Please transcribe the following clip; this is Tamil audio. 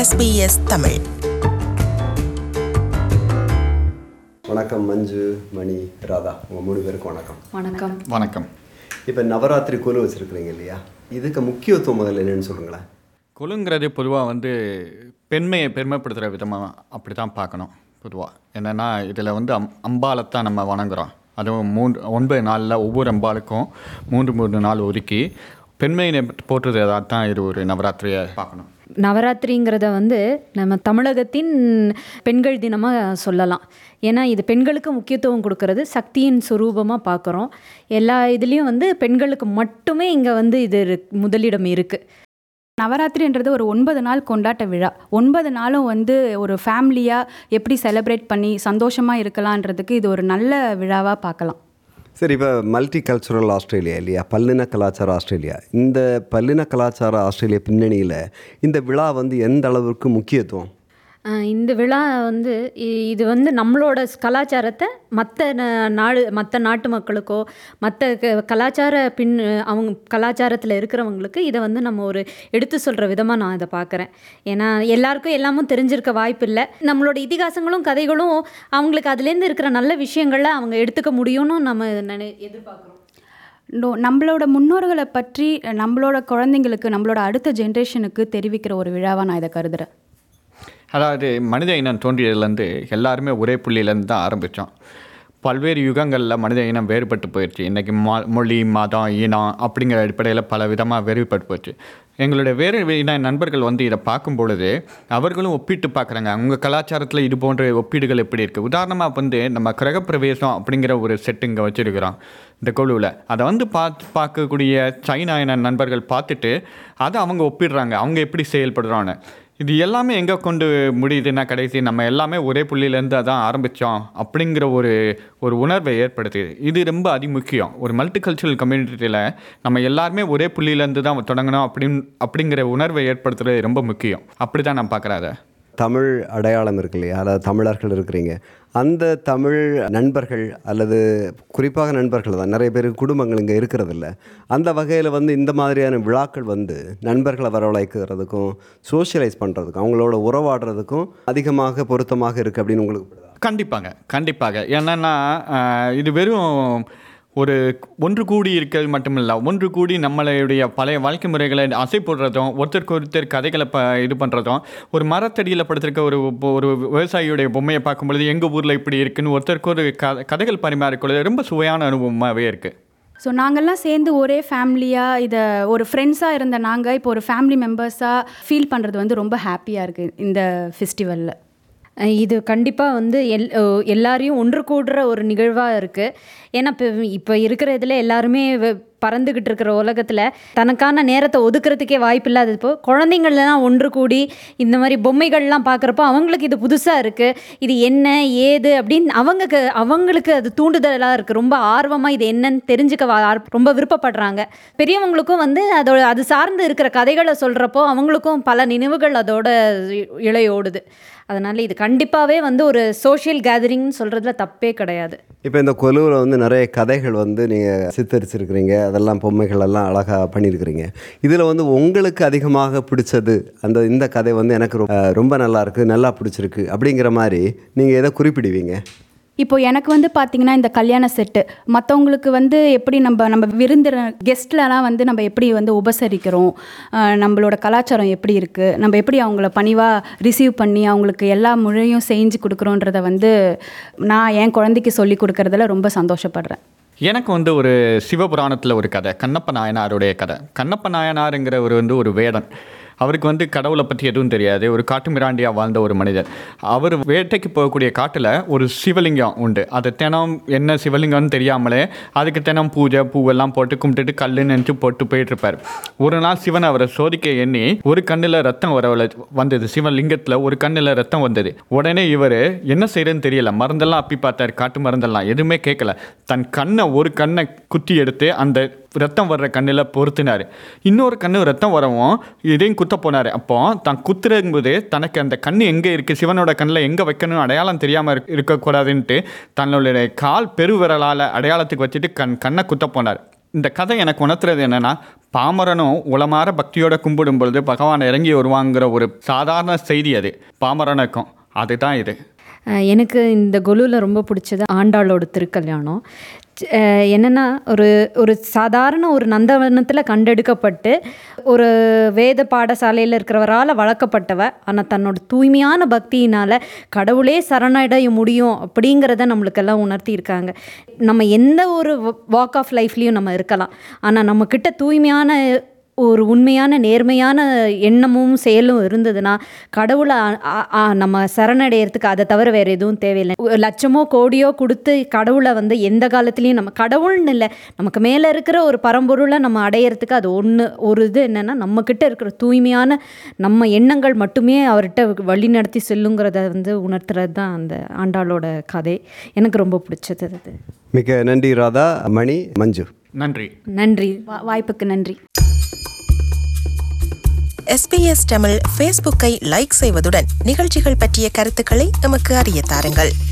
SBS தமிழ் வணக்கம் மஞ்சு மணி ராதா உங்கள் மூணு பேருக்கும் வணக்கம் வணக்கம் வணக்கம் இப்போ நவராத்திரி கொலு வச்சுருக்குறீங்க இல்லையா இதுக்கு முக்கியத்துவம் முதல்ல என்னன்னு சொல்லுங்களேன் கொலுங்கிறது பொதுவாக வந்து பெண்மையை பெருமைப்படுத்துகிற விதமாக அப்படி தான் பார்க்கணும் பொதுவாக என்னென்னா இதில் வந்து அம் அம்பாலைத்தான் நம்ம வணங்குறோம் அதுவும் மூன்று ஒன்பது நாளில் ஒவ்வொரு அம்பாளுக்கும் மூன்று மூன்று நாள் ஒதுக்கி பெண்மையை போற்றுறதா தான் இது ஒரு நவராத்திரியை பார்க்கணும் நவராத்திரிங்கிறத வந்து நம்ம தமிழகத்தின் பெண்கள் தினமாக சொல்லலாம் ஏன்னா இது பெண்களுக்கு முக்கியத்துவம் கொடுக்கறது சக்தியின் சுரூபமாக பார்க்குறோம் எல்லா இதுலேயும் வந்து பெண்களுக்கு மட்டுமே இங்கே வந்து இது இரு- முதலிடம் இருக்குது நவராத்திரின்றது ஒரு ஒன்பது நாள் கொண்டாட்ட விழா ஒன்பது நாளும் வந்து ஒரு ஃபேமிலியாக எப்படி செலிப்ரேட் பண்ணி சந்தோஷமாக இருக்கலான்றதுக்கு இது ஒரு நல்ல விழாவாக பார்க்கலாம் சரி இப்போ மல்டி கல்ச்சுரல் ஆஸ்திரேலியா இல்லையா பல்லின கலாச்சார ஆஸ்திரேலியா இந்த பல்லின கலாச்சார ஆஸ்திரேலியா பின்னணியில் இந்த விழா வந்து எந்த அளவுக்கு முக்கியத்துவம் ஆஹ் இந்த விழா வந்து இ- இது வந்து நம்மளோட ஸ் கலாச்சாரத்தை மற்ற நாடு மற்ற நாட்டு மக்களுக்கோ மற்ற கலாச்சார பின் அவங்க கலாச்சாரத்தில் இருக்கிறவங்களுக்கு இதை வந்து நம்ம ஒரு எடுத்து சொல்கிற விதமாக நான் இதை பார்க்குறேன் ஏன்னா எல்லாருக்கும் எல்லாமும் தெரிஞ்சிருக்க வாய்ப்பு இல்லை நம்மளோட இதிகாசங்களும் கதைகளும் அவங்களுக்கு அதுலேருந்து இருக்கிற நல்ல விஷயங்களை அவங்க எடுத்துக்க முடியும்னு நம்ம நினை எதிர்பார்க்குறோம் நோ- நம்மளோட முன்னோர்களை பற்றி நம்மளோட குழந்தைங்களுக்கு நம்மளோட அடுத்த ஜென்ரேஷனுக்கு தெரிவிக்கிற ஒரு விழாவாக நான் இதை கருதுகிறேன் அதாவது மனித இனம் தோன்றியதுலேருந்து எல்லாருமே ஒரே புள்ளியிலேருந்து தான் ஆரம்பித்தோம் பல்வேறு யுகங்களில் மனித இனம் வேறுபட்டு போயிடுச்சு இன்றைக்கி மா மொழி மதம் இனம் அப்படிங்கிற அடிப்படையில் பல விதமாக வேறுபட்டு போச்சு எங்களுடைய வேறு இன நண்பர்கள் வந்து இதை பார்க்கும் பொழுது அவர்களும் ஒப்பிட்டு பார்க்குறாங்க அவங்க கலாச்சாரத்தில் இது போன்ற ஒப்பீடுகள் எப்படி இருக்குது உதாரணமாக வந்து நம்ம கிரகப்பிரவேசம் அப்படிங்கிற ஒரு செட்டு இங்கே வச்சுருக்கிறோம் இந்த குழுவில் அதை வந்து பார்த்து பார்க்கக்கூடிய சைனா இன நண்பர்கள் பார்த்துட்டு அதை அவங்க ஒப்பிடுறாங்க அவங்க எப்படி செயல்படுறான்னு இது எல்லாமே எங்கே கொண்டு முடியுதுன்னா கடைசி நம்ம எல்லாமே ஒரே புள்ளியிலேருந்து அதான் ஆரம்பித்தோம் அப்படிங்கிற ஒரு ஒரு உணர்வை ஏற்படுத்துது இது ரொம்ப அதிமுக்கியம் ஒரு மல்டி கல்ச்சுரல் கம்யூனிட்டியில் நம்ம எல்லாருமே ஒரே புள்ளியிலேருந்து தான் தொடங்கணும் அப்படின் அப்படிங்கிற உணர்வை ஏற்படுத்துறது ரொம்ப முக்கியம் அப்படி தான் நான் பார்க்குறேன் அதை தமிழ் அடையாளம் இருக்கு இல்லையா அதாவது தமிழர்கள் இருக்கிறீங்க அந்த தமிழ் நண்பர்கள் அல்லது குறிப்பாக நண்பர்கள் தான் நிறைய பேர் குடும்பங்கள் இங்கே இருக்கிறதில்ல அந்த வகையில் வந்து இந்த மாதிரியான விழாக்கள் வந்து நண்பர்களை வரவழைக்கிறதுக்கும் சோஷியலைஸ் பண்ணுறதுக்கும் அவங்களோட உறவாடுறதுக்கும் அதிகமாக பொருத்தமாக இருக்குது அப்படின்னு உங்களுக்கு படுதா? கண்டிப்பாங்க கண்டிப்பாக என்னென்னா இது வெறும் ஒரு ஒன்று கூடி இருக்கிறது மட்டுமில்ல ஒன்று கூடி நம்மளுடைய பழைய வாழ்க்கை முறைகளை அசை போடுறதும் ஒருத்தருக்கு ஒருத்தர் கதைகளை ப இது பண்ணுறதும் ஒரு மரத்தடியில் படுத்திருக்க ஒரு ஒரு விவசாயியுடைய பொம்மையை பார்க்கும்பொழுது எங்கள் ஊரில் இப்படி இருக்குன்னு ஒருத்தருக்கு ஒரு க கதைகள் பரிமாறிக்கொள்வது ரொம்ப சுவையான அனுபவமாகவே இருக்குது ஸோ நாங்கள்லாம் சேர்ந்து ஒரே ஃபேமிலியாக இதை ஒரு ஃப்ரெண்ட்ஸாக இருந்த நாங்கள் இப்போ ஒரு ஃபேமிலி மெம்பர்ஸாக ஃபீல் பண்ணுறது வந்து ரொம்ப ஹாப்பியாக இருக்குது இந்த ஃபெஸ்டிவலில் அஹ் இது கண்டிப்பாக வந்து எல் அஹ் எல்லாரையும் ஒன்று கூடுற ஒரு நிகழ்வாக இருக்குது ஏன்னா இப்போ இப்போ இருக்கிற இதில் எல்லாருமே வ- பறந்துக்கிட்டு இருக்கிற உலகத்தில் தனக்கான நேரத்தை ஒதுக்குறதுக்கே வாய்ப்பு இல்லாதது இப்போ குழந்தைங்கள்லாம் ஒன்று கூடி இந்த மாதிரி பொம்மைகள்லாம் பார்க்குறப்போ அவங்களுக்கு இது புதுசாக இருக்குது இது என்ன ஏது அப்படின்னு அவங்க க- அவங்களுக்கு அது தூண்டுதலாக இருக்குது ரொம்ப ஆர்வமாக இது என்னன்னு தெரிஞ்சுக்க வா- ஆர்- ரொம்ப விருப்பப்படுறாங்க பெரியவங்களுக்கும் வந்து அதோட அது சார்ந்து இருக்கிற கதைகளை சொல்கிறப்போ அவங்களுக்கும் பல நினைவுகள் அதோட இ- இழையோடுது அதனால் இது கண்டிப்பாகவே வந்து ஒரு சோஷியல் கேதரிங்னு சொல்கிறதுல தப்பே கிடையாது இப்போ இந்த கொலுவில் வந்து நிறைய கதைகள் வந்து நீங்கள் சித்தரிச்சிருக்கிறீங்க அதெல்லாம் பொம்மைகள் எல்லாம் அழகாக பண்ணியிருக்கிறீங்க இதில் வந்து உங்களுக்கு அதிகமாக பிடிச்சது அந்த இந்த கதை வந்து எனக்கு ரொ- அஹ் ரொம்ப நல்லா இருக்கு நல்லா பிடிச்சிருக்கு அப்படிங்கிற மாதிரி நீங்கள் எதை குறிப்பிடுவீங்க இப்போ எனக்கு வந்து பார்த்தீங்கன்னா இந்த கல்யாண செட்டு மற்றவங்களுக்கு வந்து எப்படி நம்ம நம்ம விருந்தின கெஸ்ட்லலாம் வந்து நம்ம எப்படி வந்து உபசரிக்கிறோம் அஹ் நம்மளோட கலாச்சாரம் எப்படி இருக்குது நம்ம எப்படி அவங்கள பணிவாக ரிசீவ் பண்ணி அவங்களுக்கு எல்லா முறையும் செஞ்சு கொடுக்குறோன்றத வந்து நான் என் குழந்தைக்கு சொல்லி கொடுக்கறதுல ரொம்ப சந்தோஷப்படுறேன் எனக்கு வந்து ஒரு சிவபுராணத்தில் ஒரு கதை கண்ணப்ப நாயனாருடைய கதை கண்ணப்ப நாயனாருங்கிறவர் வந்து ஒரு வேடன் அவருக்கு வந்து கடவுளை பற்றி எதுவும் தெரியாது ஒரு காட்டு மிராண்டியாக வாழ்ந்த ஒரு மனிதர் அவர் வேட்டைக்கு போகக்கூடிய காட்டில் ஒரு சிவலிங்கம் உண்டு அது தினம் என்ன சிவலிங்கம்னு தெரியாமலே அதுக்கு தினம் பூஜை பூவெல்லாம் போட்டு கும்பிட்டுட்டு கல்லு நினச்சி போட்டு போயிட்டு இருப்பார் ஒரு நாள் சிவன் அவரை சோதிக்க எண்ணி ஒரு கண்ணில் ரத்தம் வர வந்தது சிவலிங்கத்தில் ஒரு கண்ணில் ரத்தம் வந்தது உடனே இவர் என்ன செய்யறதுன்னு தெரியல மருந்தெல்லாம் அப்பி பார்த்தார் காட்டு மருந்தெல்லாம் எதுவுமே கேட்கல தன் கண்ணை ஒரு கண்ணை குத்தி எடுத்து அந்த ரத்தம் வர்ற கண்ணில் பொருத்தினார் இன்னொரு கண்ணு ரத்தம் வரவும் இதையும் குத்த போனார் அப்போ தான் குத்துறங்கும்போது தனக்கு அந்த கண்ணு எங்கே இருக்குது சிவனோட கண்ணில் எங்கே வைக்கணும்னு அடையாளம் தெரியாமல் இருக்க இருக்கக்கூடாதுன்ட்டு தன்னுடைய கால் பெருவிரலால் அடையாளத்துக்கு வச்சுட்டு கண் கண்ணை குத்த போனார் இந்த கதை எனக்கு உணர்த்துறது என்னன்னா பாமரனும் உளமாற பக்தியோட கும்பிடும் பொழுது பகவான் இறங்கி வருவாங்கிற ஒரு சாதாரண செய்தி அது பாமரனுக்கும் அதுதான் இது அஹ் எனக்கு இந்த கொலுவில் ரொம்ப பிடிச்சது ஆண்டாளோட திருக்கல்யாணம் ச்ச- அஹ் என்னன்னா ஒரு ஒரு சாதாரண ஒரு நந்தவனத்தில் கண்டெடுக்கப்பட்டு ஒரு வேத பாடசாலையில் இருக்கிறவரால் வளர்க்கப்பட்டவ ஆனால் தன்னோட தூய்மையான பக்தியினால் கடவுளே சரணடைய முடியும் அப்படிங்கிறத நம்மளுக்கெல்லாம் உணர்த்தியிருக்காங்க நம்ம எந்த ஒரு வாக் ஆஃப் லைஃப்லேயும் நம்ம இருக்கலாம் ஆனால் நம்மக்கிட்ட தூய்மையான ஒரு உண்மையான நேர்மையான எண்ணமும் செயலும் இருந்ததுன்னா கடவுளை அ- அ- அ- நம்ம சரணடையறதுக்கு அதை தவிர வேறு எதுவும் தேவையில்லை ஒரு லட்சமோ கோடியோ கொடுத்து கடவுளை வந்து எந்த காலத்துலேயும் நம்ம கடவுள்னு இல்லை நமக்கு மேலே இருக்கிற ஒரு பரம்பொருளை நம்ம அடையிறதுக்கு அது ஒன்று ஒரு இது என்னென்னா நம்மக்கிட்ட இருக்கிற தூய்மையான நம்ம எண்ணங்கள் மட்டுமே அவர்கிட்ட வழி நடத்தி செல்லுங்கிறத வந்து உணர்த்துறது தான் அந்த ஆண்டாளோட கதை எனக்கு ரொம்ப பிடிச்சது அது மிக நன்றி ராதா மணி மஞ்சு நன்றி நன்றி வா- வாய்ப்புக்கு நன்றி எஸ்பிஎஸ் தமிழ் ஃபேஸ்புக்கை லைக் செய்வதுடன் நிகழ்ச்சிகள் பற்றிய கருத்துக்களை எமக்கு அறிய தாருங்கள்